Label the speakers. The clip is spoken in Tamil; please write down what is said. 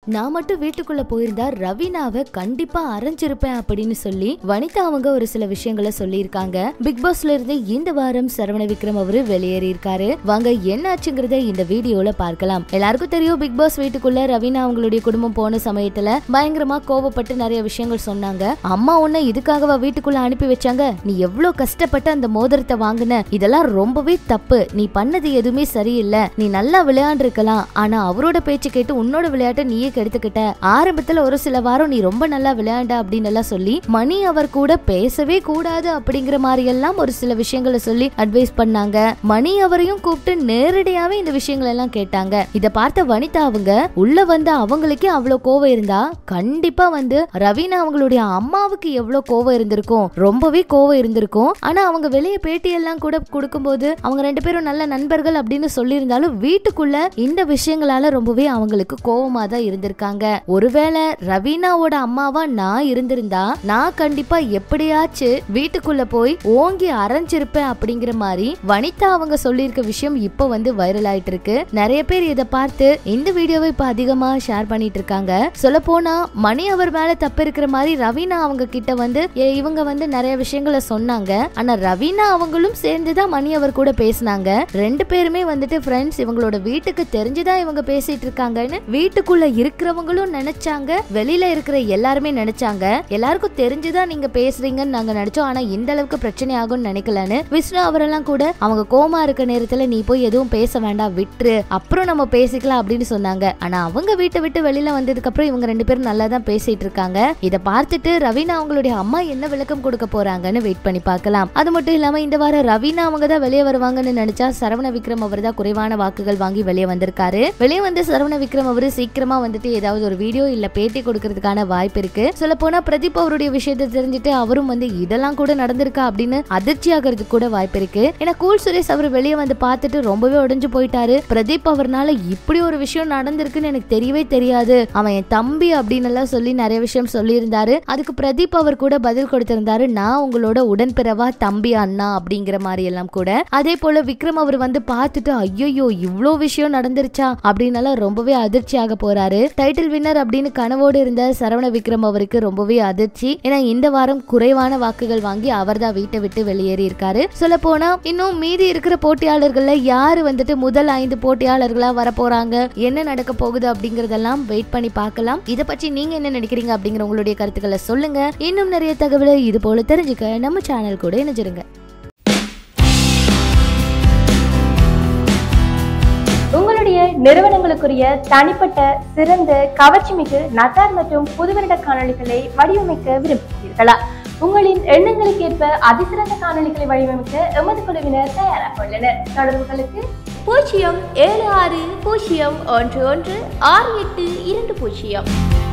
Speaker 1: நான் மட்டும் வீட்டுக்குள்ள போயிருந்தா ரவீனாவை கண்டிப்பா அரைஞ்சிருப்பேன் அப்படின்னு சொல்லி வனிதா அவங்க ஒரு சில விஷயங்களை சொல்லியிருக்காங்க பிக் பாஸ்ல இருந்து இந்த வாரம் சரவண விக்ரம் அவரு வெளியேறி இருக்காரு வாங்க என்னாச்சுங்கிறத இந்த வீடியோல பார்க்கலாம் எல்லாருக்கும் தெரியும் பிக் பாஸ் வீட்டுக்குள்ள ரவீனா அவங்களுடைய குடும்பம் போன சமயத்துல பயங்கரமா கோவப்பட்டு நிறைய விஷயங்கள் சொன்னாங்க அம்மா உன்னை இதுக்காகவா வீட்டுக்குள்ள அனுப்பி வச்சாங்க நீ எவ்வளவு கஷ்டப்பட்டு அந்த மோதிரத்தை வாங்குன இதெல்லாம் ரொம்பவே தப்பு நீ பண்ணது எதுவுமே சரியில்லை நீ நல்லா விளையாண்டுருக்கலாம் ஆனா அவரோட பேச்சு கேட்டு உன்னோட விளையாட்டை நீயே கெடுத்துக்கிட்ட ஆரம்பத்துல ஒரு சில வாரம் நீ ரொம்ப நல்லா விளையாண்ட அப்படின்னு எல்லாம் சொல்லி மணி அவர் கூட பேசவே கூடாது அப்படிங்கிற மாதிரி எல்லாம் ஒரு சில விஷயங்களை சொல்லி அட்வைஸ் பண்ணாங்க மணி அவரையும் கூப்பிட்டு நேரடியாவே இந்த விஷயங்கள் எல்லாம் கேட்டாங்க இத பார்த்த வனிதா அவங்க உள்ள வந்து அவங்களுக்கே அவ்வளவு கோவம் இருந்தா கண்டிப்பா வந்து ரவீனா அவங்களுடைய அம்மாவுக்கு எவ்வளவு கோவம் இருந்திருக்கும் ரொம்பவே கோவம் இருந்திருக்கும் ஆனா அவங்க வெளியே பேட்டி எல்லாம் கூட கொடுக்கும்போது அவங்க ரெண்டு பேரும் நல்ல நண்பர்கள் அப்படின்னு சொல்லியிருந்தாலும் வீட்டுக்குள்ள இந்த விஷயங்களால ரொம்பவே அவங்களுக்கு கோவமா தான் இருந்திருக்காங்க ஒருவேளை ரவீனாவோட அம்மாவா நான் இருந்திருந்தா நான் கண்டிப்பா எப்படியாச்சும் வீட்டுக்குள்ள போய் ஓங்கி அரைஞ்சிருப்பேன் அப்படிங்கிற மாதிரி வனிதா அவங்க சொல்லியிருக்க விஷயம் இப்போ வந்து வைரல் ஆயிட்டு இருக்கு நிறைய பேர் இதை பார்த்து இந்த வீடியோவை இப்ப அதிகமா ஷேர் பண்ணிட்டு இருக்காங்க சொல்ல போனா மணி அவர் மேல தப்பு இருக்கிற மாதிரி ரவீனா அவங்க கிட்ட வந்து ஏ, இவங்க வந்து நிறைய விஷயங்களை சொன்னாங்க ஆனா ரவீனா அவங்களும் சேர்ந்துதான் மணி அவர் கூட பேசினாங்க ரெண்டு பேருமே வந்துட்டு ஃப்ரெண்ட்ஸ் இவங்களோட வீட்டுக்கு தெரிஞ்சுதான் இவங்க பேசிட்டு இருக்காங்கன்னு வீட்டுக்குள்ள இருக்கிறவங்களும் நினைச்சாங்க வெளியில இருக்கிற எல்லாருமே நினைச்சாங்க எல்லாருக்கும் தெரிஞ்சுதான் நீங்க பேசுறீங்கன்னு நாங்க நினைச்சோம் ஆனா இந்த அளவுக்கு பிரச்சனை ஆகும்னு நினைக்கலன்னு விஷ்ணு அவரெல்லாம் கூட அவங்க கோமா இருக்க நேரத்துல நீ போய் எதுவும் பேச வேண்டாம் விட்டுரு அப்புறம் நம்ம பேசிக்கலாம் அப்படின்னு சொன்னாங்க ஆனா அவங்க வீட்டை விட்டு வெளியில வந்ததுக்கு அப்புறம் இவங்க ரெண்டு பேரும் நல்லா தான் பேசிட்டு இருக்காங்க இத பார்த்துட்டு ரவீனா அவங்களுடைய அம்மா என்ன விளக்கம் கொடுக்க போறாங்கன்னு வெயிட் பண்ணி பார்க்கலாம் அது மட்டும் இல்லாம இந்த வாரம் ரவீனா அவங்க தான் வெளியே வருவாங்கன்னு நினைச்சா சரவண விக்ரம் அவர் தான் குறைவான வாக்குகள் வாங்கி வெளியே வந்திருக்காரு வெளியே வந்து சரவண விக்ரம் அவரு சீக்கிரமா வந்துட்டு ஏதாவது ஒரு வீடியோ இல்ல பேட்டி கொடுக்கறதுக்கான வாய்ப்பு இருக்கு சொல்ல போனா பிரதீப் அவருடைய விஷயத்தை தெரிஞ்சுட்டு அவரும் வந்து இதெல்லாம் கூட நடந்திருக்கா அப்படின்னு அதிர்ச்சி ஆகிறதுக்கு கூட வாய்ப்பு இருக்கு ஏன்னா கூல் சுரேஷ் அவர் வெளியே வந்து பார்த்துட்டு ரொம்பவே உடைஞ்சு போயிட்டாரு பிரதீப் அவர்னால இப்படி ஒரு விஷயம் நடந்திருக்குன்னு எனக்கு தெரியவே தெரியாது அவன் என் தம்பி அப்படின்னு எல்லாம் சொல்லி நிறைய விஷயம் சொல்லியிருந்தாரு அதுக்கு பிரதீப் அவர் கூட பதில் கொடுத்திருந்தாரு நான் உங்களோட உடன்பிறவா தம்பி அண்ணா அப்படிங்கிற மாதிரி எல்லாம் கூட அதே போல விக்ரம் அவர் வந்து பார்த்துட்டு ஐயோ இவ்ளோ விஷயம் நடந்துருச்சா அப்படின்னு எல்லாம் ரொம்பவே அதிர்ச்சியாக போறாரு டைட்டில் வின்னர் அப்படின்னு கனவோடு இருந்த சரவண விக்ரம் அவருக்கு ரொம்பவே அதிர்ச்சி ஏன்னா இந்த வாரம் குறைவான வாக்குகள் வாங்கி அவர் தான் வீட்டை விட்டு வெளியேறி இருக்காரு சொல்ல போனா இன்னும் மீதி இருக்கிற போட்டியாளர்கள்ல யாரு வந்துட்டு முதல் ஐந்து போட்டியாளர்களா வர போறாங்க என்ன நடக்க போகுது அப்படிங்கறதெல்லாம் வெயிட் பண்ணி பார்க்கலாம் இத பற்றி நீங்க என்ன நினைக்கிறீங்க அப்படிங்கிற உங்களுடைய கருத்துக்களை சொல்லுங்க இன்னும் நிறைய தகவலை இது போல தெரிஞ்சுக்க நம்ம சேனல் கூட இணைஞ்சிருங்க
Speaker 2: உங்களுடைய நிறுவனங்களுக்குரிய தனிப்பட்ட சிறந்த கவர்ச்சிமிகு நகார் மற்றும் புதுவருட காணொளிகளை வடிவமைக்க விரும்புகிறீர்களா உங்களின் எண்ணங்களுக்கு ஏற்ப அதிசிறந்த காணொளிகளை வடிவமைக்க எமது குழுவினர் தயாராக உள்ளனர் தொடர்புகளுக்கு பூஜ்ஜியம் ஏழு ஆறு பூஜ்ஜியம் ஒன்று ஒன்று ஆறு எட்டு இரண்டு பூஜ்ஜியம்